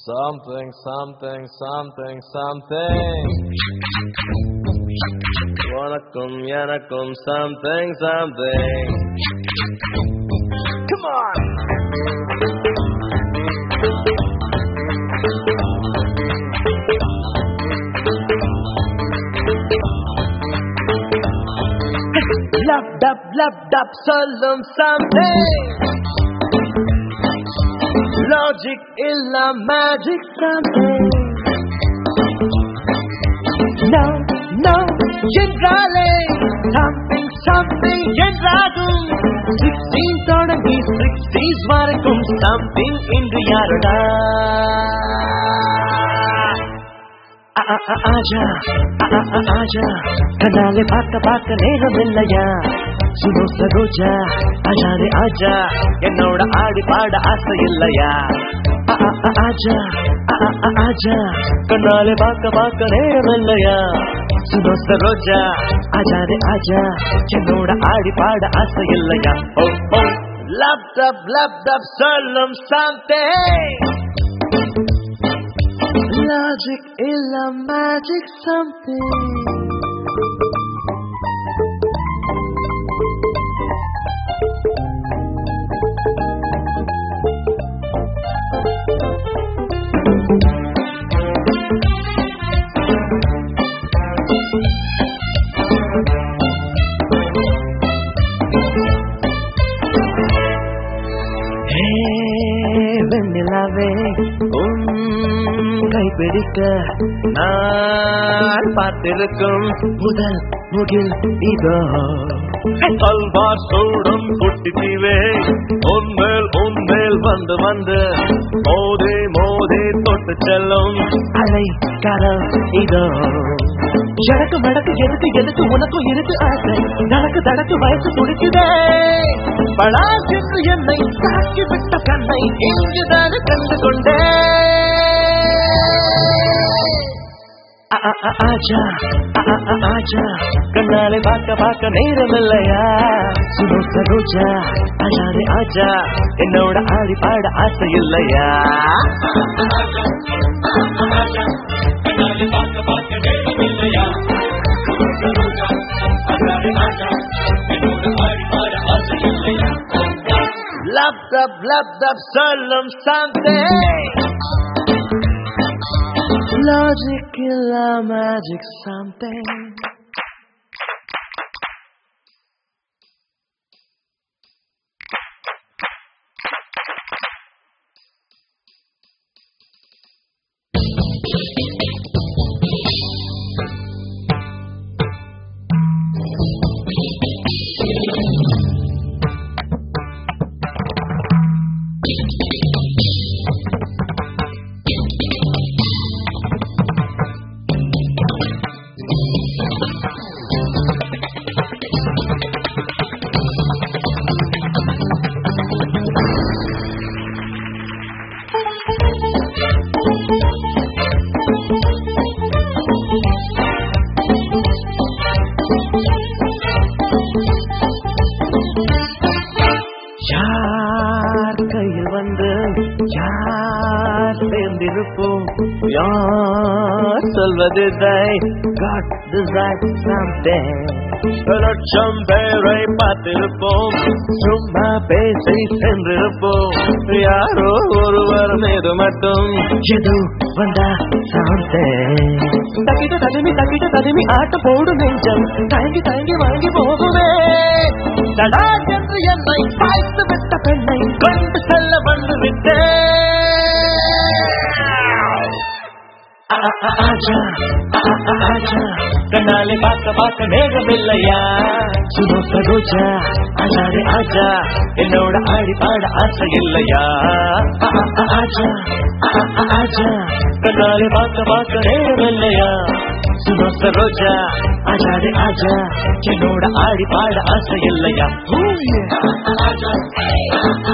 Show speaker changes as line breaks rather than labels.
Something, something, something, something. உனக்கும் எனக்கும் something, something. Come on! Love, dub, love, dub, சொல்லும் something. Logic இல்ல magic something. No, no, என்றாலே something, something என்றாகும். 16 தொடங்கி 60s வரைக்கும் something இன்று யாருடா ஆ, ஆ, ஆ, ஆஜா ஆ, ஆ, ஆ, ஆஜா கண்ணாலே பார்க்க பார்க்க நேரம் இல்லையா சுனோ சரோஜா ஆஜாரே ஆஜா என்னோட ஆடி பாட ஆசை இல்லையா ஆ, ஆ, ஆ, ஆஜா ஆ, ஆ, ஆ, ஆஜா கண்ணாலே பார்க்க பார்க்க நேரம் இல்லையா சுனோ சரோஜா ஆஜாரே ஆஜா என்னோட ஆடி பாட ஆசை இல்லையா ஓ ஓ லப் டப் லப் டப் சொல்லும் something Logic is a magic something. வெண்ணிலாவே உன் கைப்பிடிக்க நான் பார்த்திருக்கும் முதல் முகில் இதோ அல்வார் சூடும் குட்டி தீவே உன்மேல் உன்மேல் வந்து வந்து மோதி மோதி தொட்டு செல்லும் அலை கரம் இதோ எனக்கு வடக்கு எதுக்கு எதுக்கு உனக்கும் இருக்கு ஆசை தனக்கு தனக்கு வயசு துடிக்குதே பழா சென்று என்னை தாக்கி விட்ட கண்ணை இங்குதான் கண்டு கொண்டே ஆ, ஆ, ஆ, ஆஜா ஆ, ஆ, ஆ, ஆஜா கண்ணாலே பார்க்க பார்க்க நேரம் இல்லையா சுனோ சரோஜா ஆஜாரே ஆஜா என்னோட ஆடி பாட ஆசை இல்லையா Love up, love up, சொல்லும் something. Logic இல்ல magic something. யார் கையில் வந்து யார் சேர்ந்திருப்போம் யார் சொல்வது காட் டிசைன் something லட்சம் பேரை பார்த்திருப்போம் சும்மா பேசி சென்றிருப்போம் யாரோ ஒருவர் மீது மட்டும் எது வந்தா something தக்கிட்ட ததுமி தக்கிட்ட ததுமி ஆட்ட போடு நெஞ்சம் தயங்கி தயங்கி வாங்கி போகுமே தடா என்று என்னை பாய்த்து விட்ட பெண்ணை கொண்டு செல்ல வந்து விட்டேன் ஆ, ஆ, ஆ, ஆஜா ஆ, ஆ, ஆ, ஆஜா கண்ணாலே பார்க்க பார்க்க நேரம் இல்லையா சுனோ சரோஜா ஆஜாரே ஆஜா என்னோட ஆடி பாட ஆசை இல்லையா ஆ, ஆ, ஆ, ஆஜா ஆ, ஆ, ஆ, ஆஜா கண்ணாலே பார்க்க பார்க்க நேரம் இல்லையா சுனோ சரோஜா ஆஜாரே ஆஜா என்னோட ஆடி பாட ஆசை இல்லையா Ooh, yeah.